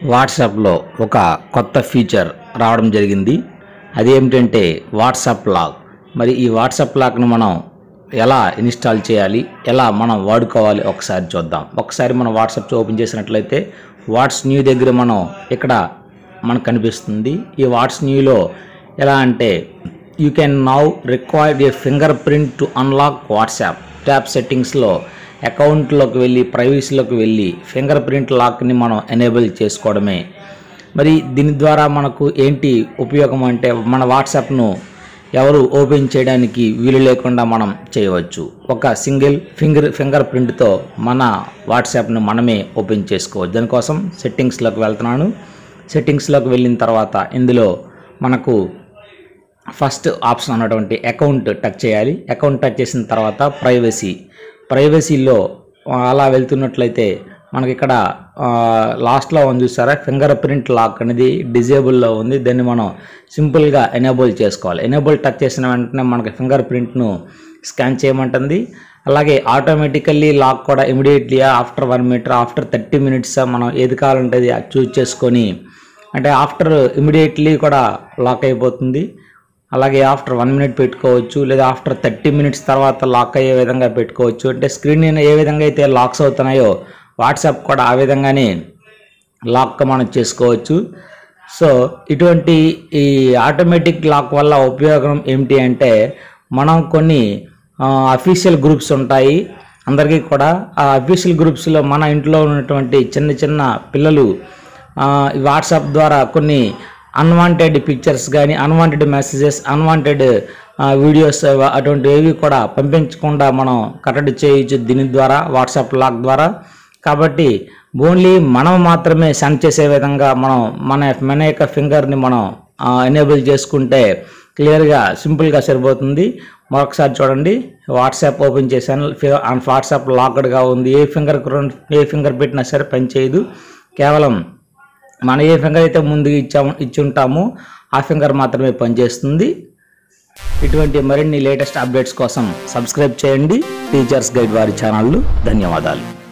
వాట్సాప్లో ఒక కొత్త ఫీచర్ రావడం జరిగింది అదేమిటంటే వాట్సాప్ లాగ్ మరి ఈ వాట్సాప్ లాగ్ను మనం ఎలా ఇన్స్టాల్ చేయాలి ఎలా మనం వాడుకోవాలి ఒకసారి చూద్దాం ఒకసారి మనం వాట్సాప్ ఓపెన్ చేసినట్లయితే వాట్స్ న్యూ దగ్గర మనం ఇక్కడ మనకు కనిపిస్తుంది ఈ వాట్స్ న్యూలో ఎలా అంటే you can now required a fingerprint to unlock WhatsApp tap సెట్టింగ్స్లో అకౌంట్లోకి వెళ్ళి ప్రైవసీలోకి వెళ్ళి ఫింగర్ ప్రింట్ లాక్ని మనం ఎనేబుల్ చేసుకోవడమే మరి దీని ద్వారా మనకు ఏంటి ఉపయోగం అంటే మన వాట్సాప్ను ఎవరు ఓపెన్ చేయడానికి వీలు లేకుండా మనం చేయవచ్చు ఒక సింగిల్ ఫింగర్ ఫింగర్ ప్రింట్తో మన వాట్సాప్ను మనమే ఓపెన్ చేసుకోవచ్చు దానికోసం సెట్టింగ్స్లోకి వెళ్తున్నాను సెట్టింగ్స్లోకి వెళ్ళిన తర్వాత ఇందులో మనకు ఫస్ట్ ఆప్షన్ అన్నటువంటి అకౌంట్ టచ్ చేయాలి అకౌంట్ టచ్ చేసిన తర్వాత ప్రైవసీ ప్రైవసీలో అలా వెళ్తున్నట్లయితే మనకి ఇక్కడ లాస్ట్లో ఉంది చూసారా ఫింగర్ ప్రింట్ లాక్ అనేది డిజేబుల్లో ఉంది దాన్ని మనం సింపుల్గా ఎనేబుల్ చేసుకోవాలి ఎనేబుల్ టచ్ చేసిన వెంటనే మనకి ఫింగర్ ప్రింట్ను స్కాన్ చేయమంటుంది అలాగే ఆటోమేటికల్లీ లాక్ కూడా immediately after one meter after thirty minutes మనం ఏది కావాలంటే అది చూజ్ చేసుకొని అంటే ఆఫ్టర్ ఇమీడియట్లీ కూడా లాక్ అయిపోతుంది అలాగే ఆఫ్టర్ వన్ మినిట్ పెట్టుకోవచ్చు లేదా ఆఫ్టర్ థర్టీ మినిట్స్ తర్వాత లాక్ అయ్యే విధంగా పెట్టుకోవచ్చు అంటే స్క్రీన్ ఏ విధంగా అయితే లాక్స్ అవుతున్నాయో వాట్సాప్ కూడా ఆ విధంగానే లాక్ మనం చేసుకోవచ్చు సో ఇటువంటి ఈ ఆటోమేటిక్ లాక్ వల్ల ఉపయోగం ఏమిటి అంటే మనం కొన్ని అఫీషియల్ గ్రూప్స్ ఉంటాయి అందరికీ కూడా ఆ అఫీషియల్ గ్రూప్స్లో మన ఇంట్లో ఉన్నటువంటి చిన్న చిన్న పిల్లలు ఆ, ఈ వాట్సాప్ ద్వారా కొన్ని అన్వాంటెడ్ పిక్చర్స్ కానీ అన్వాంటెడ్ మెసేజెస్ అన్వాంటెడ్ వీడియోస్ అటువంటి ఏవి కూడా పంపించకుండా మనం కట్టడి చేయొచ్చు దీని ద్వారా వాట్సాప్ లాక్ ద్వారా కాబట్టి ఓన్లీ మనం మాత్రమే సెండ్ చేసే విధంగా మనం మన మన యొక్క ఫింగర్ని మనం ఎనేబుల్ చేసుకుంటే క్లియర్గా సింపుల్గా సరిపోతుంది మరొకసారి చూడండి వాట్సాప్ ఓపెన్ చేశాను ఫి- ఆ వాట్సాప్ లాక్డ్గా ఉంది ఏ ఫింగర్ ఏ ఫింగర్ పెట్టినా సరే పనిచేయదు కేవలం మనం ఏ ఫింగర్ అయితే ముందు ఇచ్చాము ఇచ్చి ఉంటామో ఆ ఫింగర్ మాత్రమే పనిచేస్తుంది ఇటువంటి మరిన్ని లేటెస్ట్ అప్డేట్స్ కోసం సబ్స్క్రైబ్ చేయండి టీచర్స్ గైడ్ వారి ఛానళ్ళు ధన్యవాదాలు